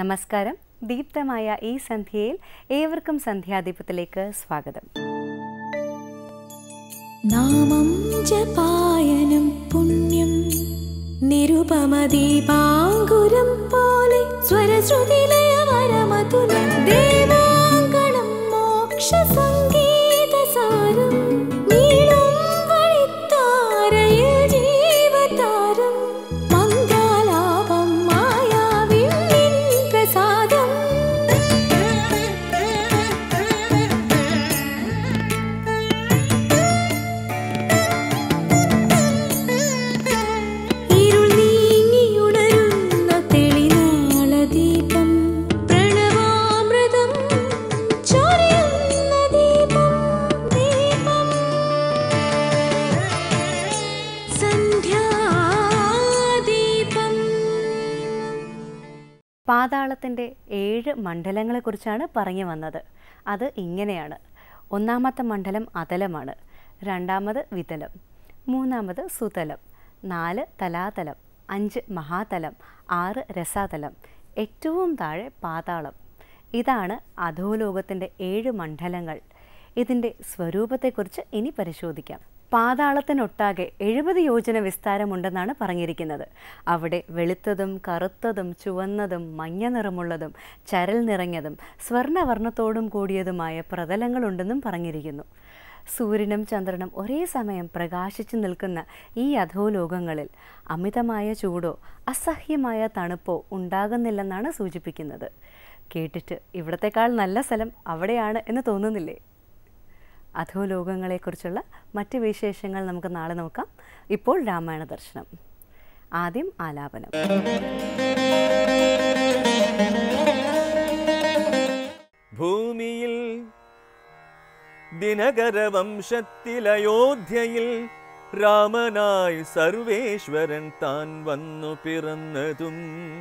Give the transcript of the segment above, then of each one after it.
നമസ്കാരം ദീപ്തമായ ഈ സന്ധ്യയിൽ ഏവർക്കും സന്ധ്യാദീപത്തിലേക്ക് സ്വാഗതം നാമം ജപായനം പുണ്യം നിരുപമദീപാങ്കുരം പോലെ സ്വരശ്രുതിലയവരമതുലം ദേവാങ്കണം മോക്ഷസംഗീതസാരം നീളും വഴിത്താരയിൽ ജീവതാരം മന്ത്രാലാപം മായാവിൻ നിൻ പ്രസാദം ഇരുൾ നീങ്ങിയുണരുന്ന തെളിനാളദീപം പ്രണവാമൃതം ചൊരിയുന്ന ദീപം ദീപം സന്ധ്യാദീപം പാതാളത്തിൻ്റെ ഏഴ് മണ്ഡലങ്ങളെക്കുറിച്ചാണ് പറഞ്ഞു വന്നത് അത് ഇങ്ങനെയാണ് ഒന്നാമത്തെ മണ്ഡലം അതലമാണ് രണ്ടാമത് വിതലം മൂന്നാമത് സുതലം നാല് തലാതലം അഞ്ച് മഹാതലം ആറ് രസാതലം ഏറ്റവും താഴെ പാതാളം ഇതാണ് അധോലോകത്തിൻ്റെ ഏഴ് മണ്ഡലങ്ങൾ ഇതിൻ്റെ സ്വരൂപത്തെക്കുറിച്ച് ഇനി പരിശോധിക്കാം പാതാളത്തിനൊട്ടാകെ എഴുപത് യോജന വിസ്താരമുണ്ടെന്നാണ് പറഞ്ഞിരിക്കുന്നത് അവിടെ വെളുത്തതും കറുത്തതും ചുവന്നതും മഞ്ഞ നിറമുള്ളതും ചരൽ നിറഞ്ഞതും സ്വർണ്ണവർണ്ണത്തോടും കൂടിയതുമായ പ്രതലങ്ങളുണ്ടെന്നും പറഞ്ഞിരിക്കുന്നു സൂര്യനും ചന്ദ്രനും ഒരേ സമയം പ്രകാശിച്ചു നിൽക്കുന്ന ഈ അധോലോകങ്ങളിൽ അമിതമായ ചൂടോ അസഹ്യമായ തണുപ്പോ ഉണ്ടാകുന്നില്ലെന്നാണ് സൂചിപ്പിക്കുന്നത് കേട്ടിട്ട് ഇവിടത്തെക്കാൾ നല്ല സ്ഥലം അവിടെയാണ് എന്ന് തോന്നുന്നില്ലേ അധോലോകങ്ങളെക്കുറിച്ചുള്ള മറ്റ് വിശേഷങ്ങൾ നമുക്ക് നാളെ നോക്കാം ഇപ്പോൾ രാമായണ ദർശനം ആദ്യം ആലാപനം ഭൂമിയിൽ ദിനകരവംശത്തിലയോധ്യയിൽ രാമനായി സർവേശ്വരൻ താൻ വന്നു പിറന്നതും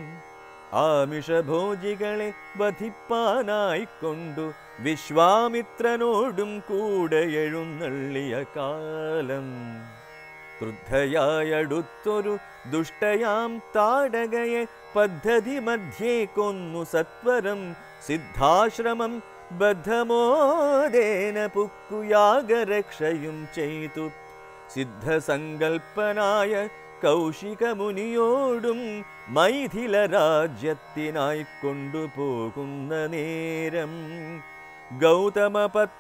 ആമിഷഭോജികളെ വധിപ്പാനായി കൊണ്ടു വിശ്വാമിത്രനോടും കൂടെ എഴുന്നള്ളിയ കാലം ക്രുദ്ധയായടുത്തൊരു ദുഷ്ടയാം താടകയെ പദ്ധതി മധ്യേ കൊന്നു സത്വരം സിദ്ധാശ്രമം ബദ്ധമോദേന പുക്കുയാഗരക്ഷയും ചെയ്തു സിദ്ധസങ്കൽപ്പനായ കൗശികമുനിയോടും മൈഥില രാജ്യത്തിനായി കൊണ്ടുപോകുന്ന നേരം ഗൗതമ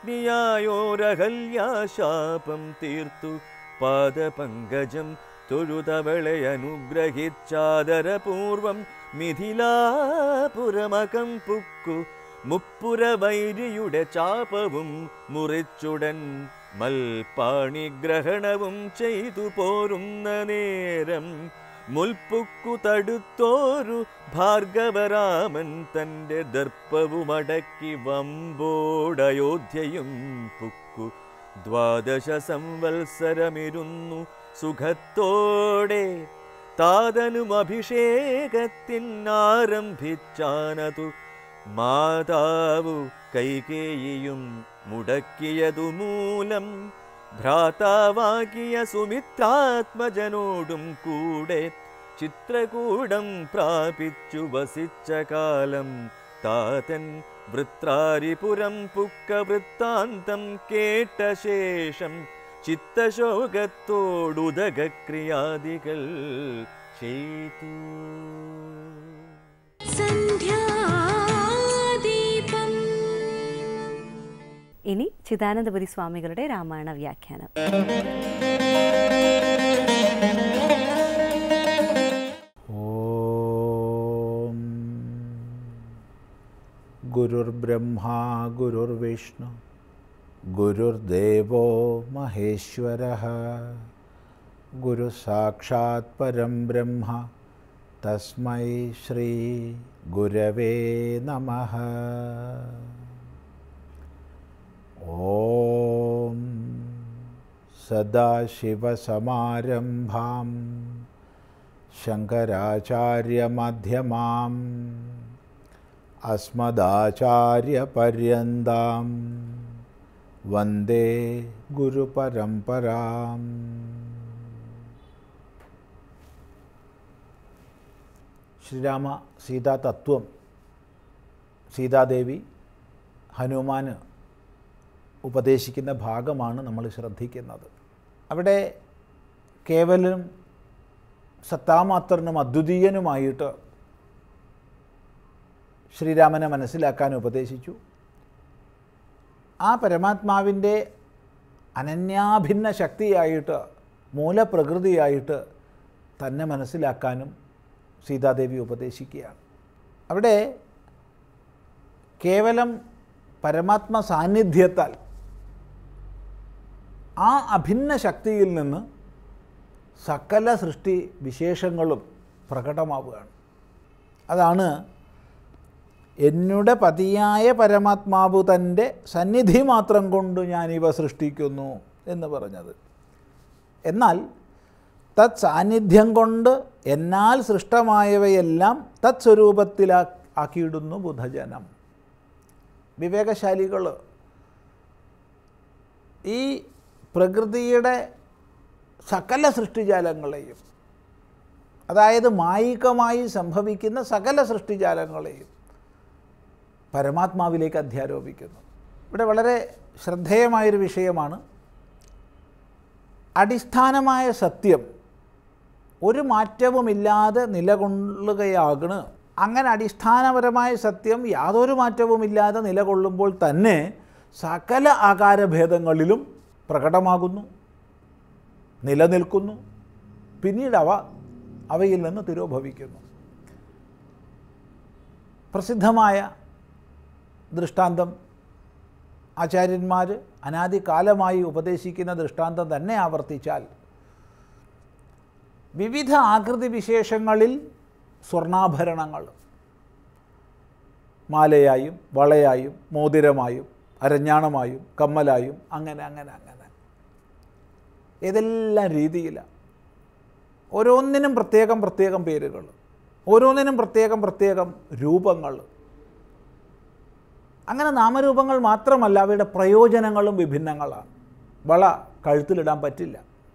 പത്നിയായോരഹല്യാശാപം തീർത്തു പാദപങ്കജം തൊഴുതവളെ അനുഗ്രഹിച്ചാദരപൂർവം മിഥിലാപുരമകം പുക്കു മുപ്പുര വൈരിയുടെ ചാപവും മുറിച്ചുടൻ മൽപാണിഗ്രഹണവും ചെയ്തു പോരുന്ന നേരം മുൽപ്പുക്കു തടുത്തോരു ഭാർഗവരാമൻ തൻ്റെ ദർപ്പവുമടക്കി വമ്പോടയോധ്യയും പുക്കു ദ്വാദശ സംവത്സരമിരുന്നു സുഖത്തോടെ താതനും അഭിഷേകത്തിനാരംഭിച്ചാനതു മാതാവു കൈകേയിയും മുടക്കിയതു മൂലം ഭ്രാതാവാകിയ സുമിത്രാത്മജനോടും കൂടെ ചിത്രകൂടം പ്രാപിച്ചു വസിച്ച കാലം താതൻ വൃത്രാരിപുരം പുക്ക വൃത്താന്തം കേട്ട ശേഷം ചിത്തശോകത്തോടുദകക്രിയാദികൾ ചെയ്തു സന്ധ്യാദീപം ഇനി ചിദാനന്ദപുരി സ്വാമികളുടെ രാമായണ വ്യാഖ്യാനം ॐ गुरुर्ब्रह्मा गुरुर्विष्णु गुरुर्देवो महेश्वरः गुरुसाक्षात् परं ब्रह्म तस्मै श्रीगुरवे नमः ॐ सदाशिवसमारम्भाम् शङ्कराचार्यमध्यमाम् अस्मदाचार्यपर्यन्तां वन्दे गुरुपरम्पराम् ശ്രീരാമ സീതാ തത്വം സീതാദേവി ഹനുമാന് ഉപദേശിക്കുന്ന ഭാഗമാണ് നമ്മൾ ശ്രദ്ധിക്കുന്നത് അവിടെ കേവലം സത്താമാത്രനും അദ്വിതീയനുമായിട്ട് ശ്രീരാമനെ മനസ്സിലാക്കാൻ ഉപദേശിച്ചു ആ പരമാത്മാവിൻ്റെ അനന്യാഭിന്ന ശക്തിയായിട്ട് മൂലപ്രകൃതിയായിട്ട് തന്നെ മനസ്സിലാക്കാനും സീതാദേവി ഉപദേശിക്കുകയാണ് അവിടെ കേവലം പരമാത്മ സാന്നിധ്യത്താൽ ആ അഭിന്ന ശക്തിയിൽ നിന്ന് സകല സൃഷ്ടി വിശേഷങ്ങളും പ്രകടമാവുകയാണ് അതാണ് എന്നുടെ പതിയായ പരമാത്മാവ് തൻ്റെ സന്നിധി മാത്രം കൊണ്ട് ഞാനിവ സൃഷ്ടിക്കുന്നു എന്ന് പറഞ്ഞത് എന്നാൽ തത് സാന്നിധ്യം കൊണ്ട് എന്നാൽ സൃഷ്ടമായവയെല്ലാം തത് സ്വരൂപത്തിലാ ആക്കിയിടുന്നു ബുധജനം വിവേകശാലികൾ ഈ പ്രകൃതിയുടെ സകല സൃഷ്ടിജാലങ്ങളെയും അതായത് മായികമായി സംഭവിക്കുന്ന സകല സൃഷ്ടിജാലങ്ങളെയും പരമാത്മാവിലേക്ക് അധ്യാരോപിക്കുന്നു ഇവിടെ വളരെ ശ്രദ്ധേയമായൊരു വിഷയമാണ് അടിസ്ഥാനമായ സത്യം ഒരു മാറ്റവുമില്ലാതെ നിലകൊള്ളുകയാകണ് അങ്ങനെ അടിസ്ഥാനപരമായ സത്യം യാതൊരു മാറ്റവുമില്ലാതെ നിലകൊള്ളുമ്പോൾ തന്നെ സകല ആകാരഭേദങ്ങളിലും പ്രകടമാകുന്നു നിലനിൽക്കുന്നു പിന്നീട് അവ അവയിൽ നിന്ന് തിരോഭവിക്കുന്നു പ്രസിദ്ധമായ ദൃഷ്ടാന്തം ആചാര്യന്മാർ അനാദികാലമായി ഉപദേശിക്കുന്ന ദൃഷ്ടാന്തം തന്നെ ആവർത്തിച്ചാൽ വിവിധ ആകൃതി വിശേഷങ്ങളിൽ സ്വർണ്ണാഭരണങ്ങൾ മാലയായും വളയായും മോതിരമായും അരഞ്ഞാണമായും കമ്മലായും അങ്ങനെ അങ്ങനെ അങ്ങനെ ഏതെല്ലാം രീതിയിലാണ് ഓരോന്നിനും പ്രത്യേകം പ്രത്യേകം പേരുകൾ ഓരോന്നിനും പ്രത്യേകം പ്രത്യേകം രൂപങ്ങൾ അങ്ങനെ നാമരൂപങ്ങൾ മാത്രമല്ല അവയുടെ പ്രയോജനങ്ങളും വിഭിന്നങ്ങളാണ് വള കഴുത്തിലിടാൻ പറ്റില്ല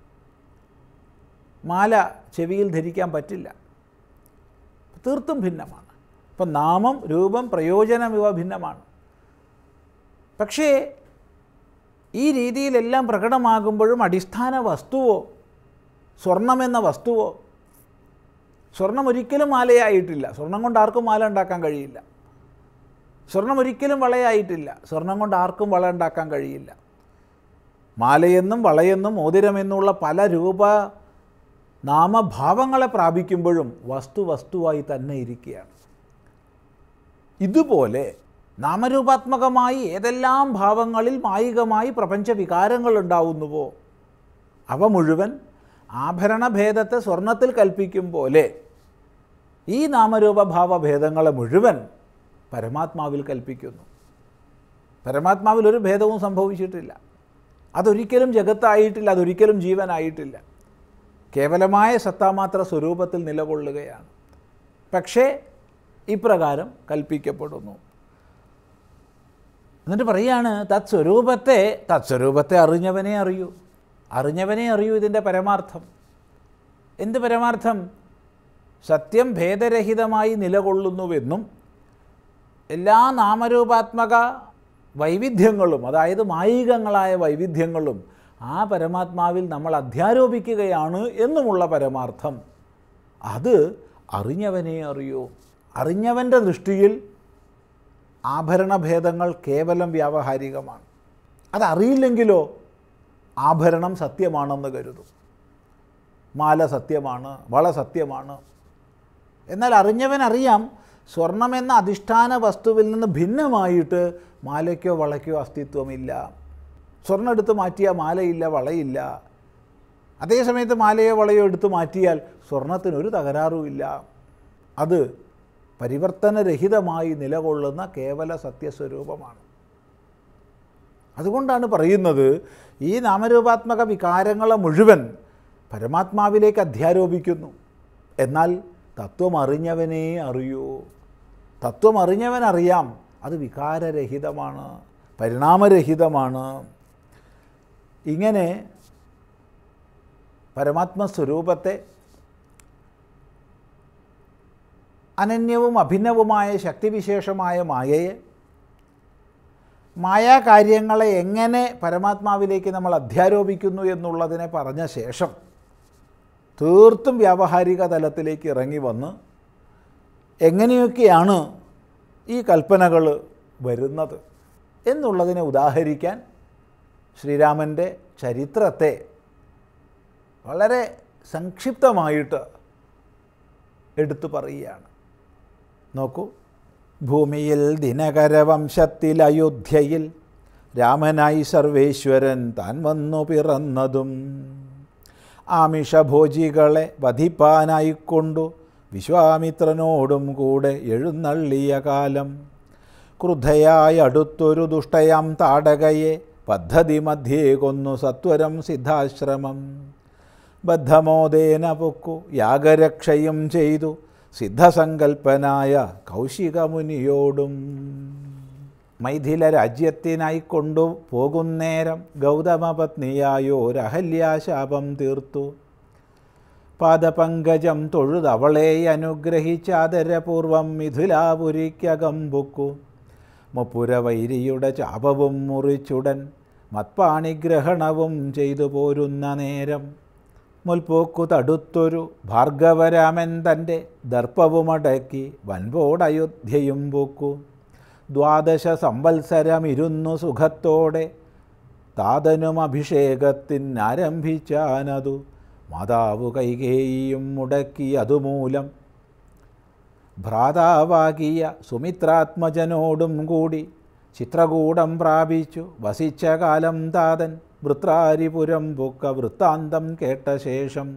മാല ചെവിയിൽ ധരിക്കാൻ പറ്റില്ല തീർത്തും ഭിന്നമാണ് അപ്പം നാമം രൂപം പ്രയോജനം ഇവ ഭിന്നമാണ് പക്ഷേ ഈ രീതിയിലെല്ലാം പ്രകടമാകുമ്പോഴും അടിസ്ഥാന വസ്തുവോ സ്വർണമെന്ന വസ്തുവോ സ്വർണം ഒരിക്കലും മാലയായിട്ടില്ല സ്വർണം കൊണ്ട് ആർക്കും മാല ഉണ്ടാക്കാൻ കഴിയില്ല സ്വർണം ഒരിക്കലും വളയായിട്ടില്ല സ്വർണം കൊണ്ട് ആർക്കും വള ഉണ്ടാക്കാൻ കഴിയില്ല മാലയെന്നും വളയെന്നും മോതിരമെന്നുള്ള പല രൂപ നാമഭാവങ്ങളെ പ്രാപിക്കുമ്പോഴും വസ്തു വസ്തുവായി തന്നെ ഇരിക്കുകയാണ് ഇതുപോലെ നാമരൂപാത്മകമായി ഏതെല്ലാം ഭാവങ്ങളിൽ മായികമായി പ്രപഞ്ച വികാരങ്ങൾ ഉണ്ടാവുന്നുവോ അവ മുഴുവൻ ആഭരണഭേദത്തെ സ്വർണത്തിൽ കൽപ്പിക്കും പോലെ ഈ നാമരൂപഭാവ ഭേദങ്ങളെ മുഴുവൻ പരമാത്മാവിൽ കൽപ്പിക്കുന്നു പരമാത്മാവിൽ ഒരു ഭേദവും സംഭവിച്ചിട്ടില്ല അതൊരിക്കലും ജഗത്തായിട്ടില്ല അതൊരിക്കലും ജീവനായിട്ടില്ല കേവലമായ സത്താമാത്ര സ്വരൂപത്തിൽ നിലകൊള്ളുകയാണ് പക്ഷേ ഇപ്രകാരം കൽപ്പിക്കപ്പെടുന്നു എന്നിട്ട് പറയാണ് തത് സ്വരൂപത്തെ തത് സ്വരൂപത്തെ അറിഞ്ഞവനെ അറിയൂ അറിഞ്ഞവനെ അറിയൂ ഇതിൻ്റെ പരമാർത്ഥം എന്ത് പരമാർത്ഥം സത്യം ഭേദരഹിതമായി നിലകൊള്ളുന്നുവെന്നും എല്ലാ നാമരൂപാത്മക വൈവിധ്യങ്ങളും അതായത് മായികങ്ങളായ വൈവിധ്യങ്ങളും ആ പരമാത്മാവിൽ നമ്മൾ അധ്യാരോപിക്കുകയാണ് എന്നുമുള്ള പരമാർത്ഥം അത് അറിഞ്ഞവനെ അറിയൂ അറിഞ്ഞവൻ്റെ ദൃഷ്ടിയിൽ ആഭരണഭേദങ്ങൾ കേവലം വ്യാവഹാരികമാണ് അതറിയില്ലെങ്കിലോ ആഭരണം സത്യമാണെന്ന് കരുതും മാല സത്യമാണ് വള സത്യമാണ് എന്നാൽ അറിഞ്ഞവൻ അറിയാം സ്വർണമെന്ന അധിഷ്ഠാന വസ്തുവിൽ നിന്ന് ഭിന്നമായിട്ട് മാലയ്ക്കോ വളയ്ക്കോ അസ്തിത്വമില്ല സ്വർണ്ണം എടുത്ത് മാറ്റിയാൽ മാലയില്ല വളയില്ല അതേസമയത്ത് മാലയോ വളയോ എടുത്ത് മാറ്റിയാൽ സ്വർണത്തിനൊരു തകരാറുമില്ല അത് പരിവർത്തനരഹിതമായി നിലകൊള്ളുന്ന കേവല സത്യസ്വരൂപമാണ് അതുകൊണ്ടാണ് പറയുന്നത് ഈ നാമരൂപാത്മക വികാരങ്ങളെ മുഴുവൻ പരമാത്മാവിലേക്ക് അധ്യാരോപിക്കുന്നു എന്നാൽ തത്വം അറിഞ്ഞവനേ അറിയൂ തത്വം അറിഞ്ഞവനറിയാം അത് വികാരരഹിതമാണ് പരിണാമരഹിതമാണ് ഇങ്ങനെ പരമാത്മസ്വരൂപത്തെ അനന്യവും അഭിന്നവുമായ ശക്തിവിശേഷമായ മായയെ മായാകാര്യങ്ങളെ എങ്ങനെ പരമാത്മാവിലേക്ക് നമ്മൾ അധ്യാരോപിക്കുന്നു എന്നുള്ളതിനെ പറഞ്ഞ ശേഷം തീർത്തും വ്യാവഹാരിക തലത്തിലേക്ക് ഇറങ്ങി വന്ന് എങ്ങനെയൊക്കെയാണ് ഈ കൽപ്പനകൾ വരുന്നത് എന്നുള്ളതിനെ ഉദാഹരിക്കാൻ ശ്രീരാമൻ്റെ ചരിത്രത്തെ വളരെ സംക്ഷിപ്തമായിട്ട് എടുത്തു പറയുകയാണ് നോക്കൂ ഭൂമിയിൽ ദിനകരവംശത്തിൽ അയോധ്യയിൽ രാമനായി സർവേശ്വരൻ താൻ വന്നു പിറന്നതും ആമിഷഭോജികളെ വധിപ്പാനായിക്കൊണ്ടു വിശ്വാമിത്രനോടും കൂടെ എഴുന്നള്ളിയ കാലം ക്രുദ്ധയായി അടുത്തൊരു ദുഷ്ടയാം താടകയെ പദ്ധതി മധ്യേ കൊന്നു സത്വരം സിദ്ധാശ്രമം ബദ്ധമോദേന പൊക്കു യാഗരക്ഷയും ചെയ്തു സിദ്ധസങ്കൽപ്പനായ കൗശികമുനിയോടും മൈഥില രാജ്യത്തിനായി കൊണ്ടു പോകുന്നേരം ഗൗതമപത്നിയായോരഹല്യാശാപം തീർത്തു പാദപങ്കജം തൊഴുതവളെ അനുഗ്രഹിച്ചാദരപൂർവം മിഥുലാപുരിക്കകം പൊക്കു മുപ്പുരവൈരിയുടെ ചാപവും മുറിച്ചുടൻ മത്പാണിഗ്രഹണവും ചെയ്തു പോരുന്ന നേരം മുൽപോക്കു തടുത്തൊരു ഭാർഗവരാമൻ തൻ്റെ ദർപ്പവുമടക്കി വൻപോടയോധ്യയും പോക്കു ദ്വാദശ സംവത്സരമിരുന്നു സുഖത്തോടെ താതനും അഭിഷേകത്തിനാരംഭിച്ചാനതു മാതാവ് കൈകേയിയും മുടക്കി അതുമൂലം ഭ്രാതാവാകിയ സുമിത്രാത്മജനോടും കൂടി ചിത്രകൂടം പ്രാപിച്ചു വസിച്ച കാലം താതൻ വൃത്രാരിപുരം പൊക്ക വൃത്താന്തം കേട്ട ശേഷം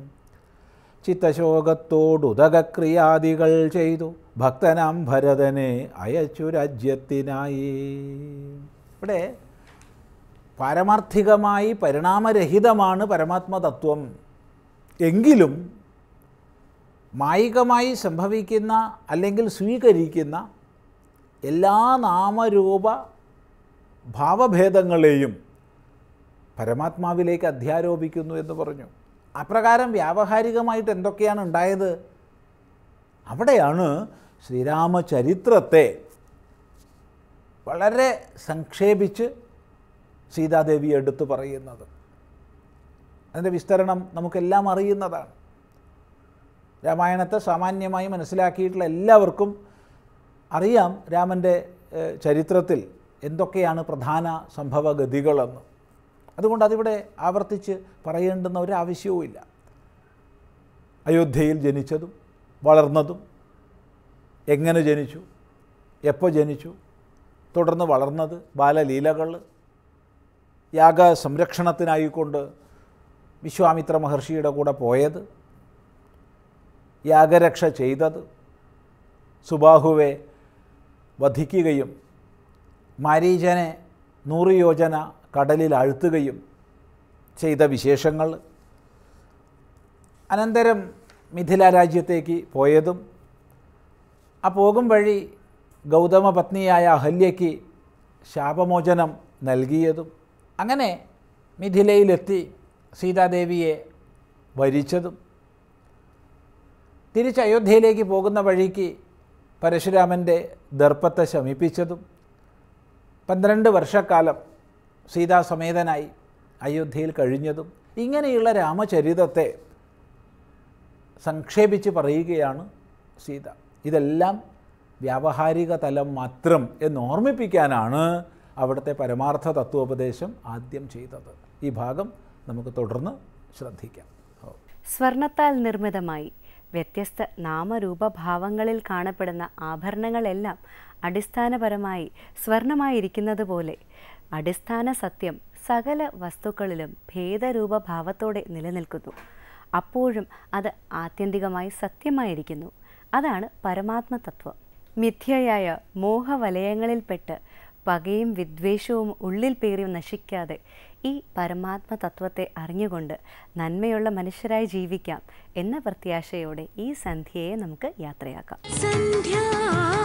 ചിത്തശോകത്തോടുദകക്രിയാദികൾ ചെയ്തു ഭക്തനാം ഭരതനെ അയച്ചു രാജ്യത്തിനായി ഇവിടെ പാരമാർത്ഥികമായി പരിണാമരഹിതമാണ് പരമാത്മതത്വം എങ്കിലും മായികമായി സംഭവിക്കുന്ന അല്ലെങ്കിൽ സ്വീകരിക്കുന്ന എല്ലാ നാമരൂപ ഭാവഭേദങ്ങളെയും പരമാത്മാവിലേക്ക് അധ്യാരോപിക്കുന്നു എന്ന് പറഞ്ഞു അപ്രകാരം വ്യാവഹാരികമായിട്ട് എന്തൊക്കെയാണ് ഉണ്ടായത് അവിടെയാണ് ശ്രീരാമചരിത്രത്തെ വളരെ സംക്ഷേപിച്ച് സീതാദേവി എടുത്തു പറയുന്നത് അതിൻ്റെ വിസ്തരണം നമുക്കെല്ലാം അറിയുന്നതാണ് രാമായണത്തെ സാമാന്യമായി മനസ്സിലാക്കിയിട്ടുള്ള എല്ലാവർക്കും അറിയാം രാമൻ്റെ ഏഹ്, ചരിത്രത്തിൽ എന്തൊക്കെയാണ് പ്രധാന സംഭവഗതികളെന്ന് അതുകൊണ്ട് അതിവിടെ ആവർത്തിച്ച് പറയേണ്ടുന്ന ഒരാവശ്യവുമില്ല അയോധ്യയിൽ ജനിച്ചതും വളർന്നതും എങ്ങനെ ജനിച്ചു എപ്പോൾ ജനിച്ചു തുടർന്ന് വളർന്നത് ബാലലീലകൾ യാഗ സംരക്ഷണത്തിനായിക്കൊണ്ട് വിശ്വാമിത്ര മഹർഷിയുടെ കൂടെ പോയത് യാഗരക്ഷ ചെയ്തത് സുബാഹുവെ വധിക്കുകയും മാരീചനെ നൂറ് യോജന കടലിൽ അഴുത്തുകയും ചെയ്ത വിശേഷങ്ങൾ അനന്തരം മിഥില രാജ്യത്തേക്ക് പോയതും ആ പോകും വഴി ഗൗതമ പത്നിയായ അഹല്യയ്ക്ക് ശാപമോചനം നൽകിയതും അങ്ങനെ മിഥിലയിലെത്തി സീതാദേവിയെ വരിച്ചതും തിരിച്ച് അയോധ്യയിലേക്ക് പോകുന്ന വഴിക്ക് പരശുരാമൻ്റെ ദർപ്പത്തെ ശമിപ്പിച്ചതും പന്ത്രണ്ട് വർഷക്കാലം സീതാസമേതനായി അയോധ്യയിൽ കഴിഞ്ഞതും ഇങ്ങനെയുള്ള രാമചരിതത്തെ സംക്ഷേപിച്ച് പറയുകയാണ് സീത ഇതെല്ലാം വ്യാവഹാരിക തലം മാത്രം എന്ന് ഓർമ്മിപ്പിക്കാനാണ് അവിടുത്തെ പരമാർത്ഥ തത്വോപദേശം ആദ്യം ചെയ്തത് ഈ ഭാഗം നമുക്ക് തുടർന്ന് ശ്രദ്ധിക്കാം ഓ. സ്വർണത്താൽ നിർമ്മിതമായി വ്യത്യസ്ത നാമരൂപഭാവങ്ങളിൽ കാണപ്പെടുന്ന ആഭരണങ്ങളെല്ലാം അടിസ്ഥാനപരമായി സ്വർണമായിരിക്കുന്നത് പോലെ അടിസ്ഥാന സത്യം സകല വസ്തുക്കളിലും ഭേദരൂപഭാവത്തോടെ നിലനിൽക്കുന്നു അപ്പോഴും അത് ആത്യന്തികമായി സത്യമായിരിക്കുന്നു അതാണ് പരമാത്മതത്വം മിഥ്യയായ മോഹവലയങ്ങളിൽപ്പെട്ട് പകയും വിദ്വേഷവും ഉള്ളിൽ പേറി നശിക്കാതെ ഈ പരമാത്മ തത്വത്തെ അറിഞ്ഞുകൊണ്ട് നന്മയുള്ള മനുഷ്യരായി ജീവിക്കാം എന്ന പ്രത്യാശയോടെ ഈ സന്ധ്യയെ നമുക്ക് യാത്രയാക്കാം സന്ധ്യാ